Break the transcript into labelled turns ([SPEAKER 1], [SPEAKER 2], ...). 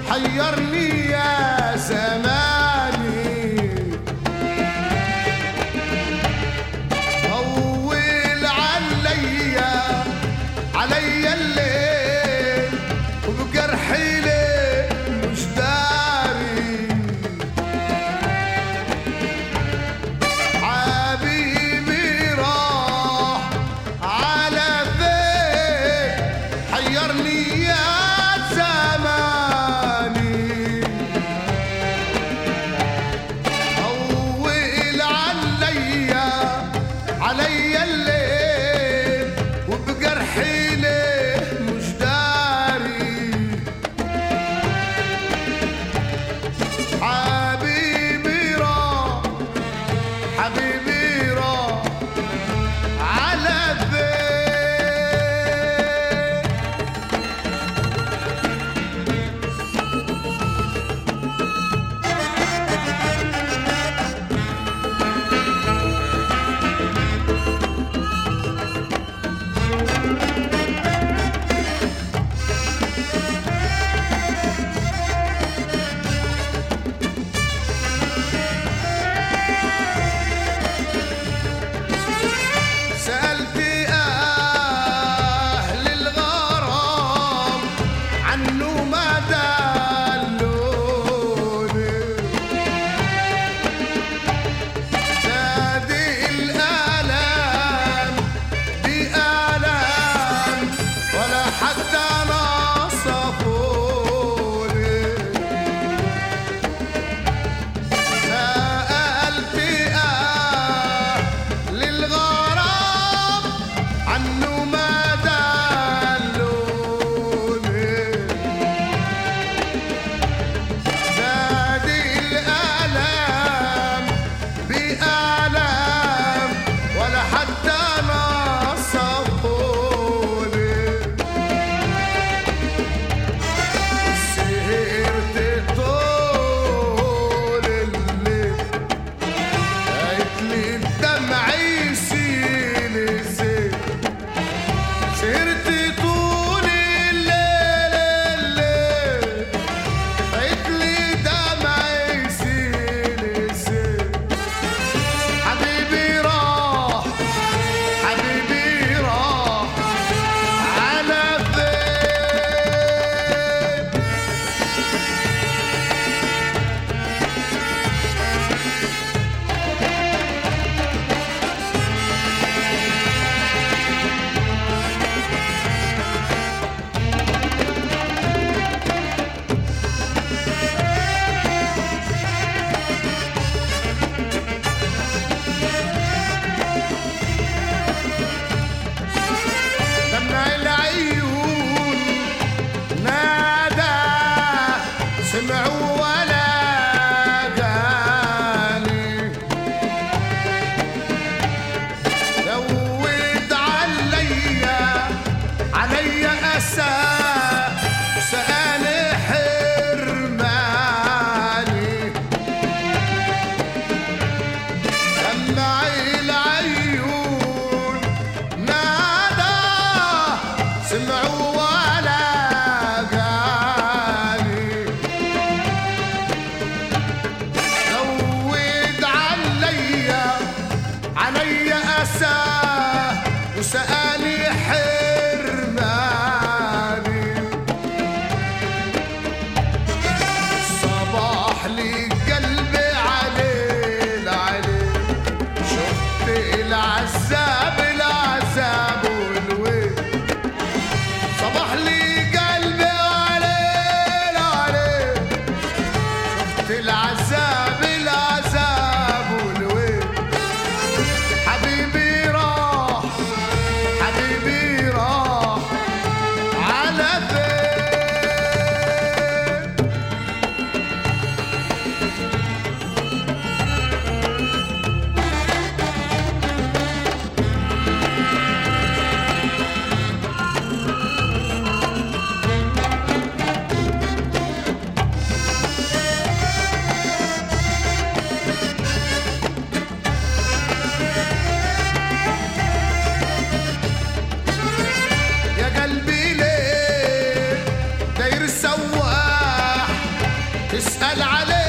[SPEAKER 1] حيرني يا زماني طول عليا عليا الليل وبجرحي ليه مش داري حبيبي راح على فين حيرني يا زماني طول عليا عليا الليل وبجرحي ليه مش داري حبيبي راح حبيبي راح على فين سألت أهل الغرام عنه ما دلوني زاد الآلام بآلام ولا حتى نصفوني سألت أهل الغرام عنه ما دلوني زاد الآلام بآلام ولا حتى نصفوني سهرت طول الليل قالت لي الدمع يسيل الزين سهرت طول الليل الليل قالت لي دمع يسيل الزين حبيبي راح حبيبي راح على فين دمع العيون نادى سمعوا ولا قالي زود عليا عليا أسى سأل حرماني دمع العيون نادى سمعوا ولا قالي يسأل عليه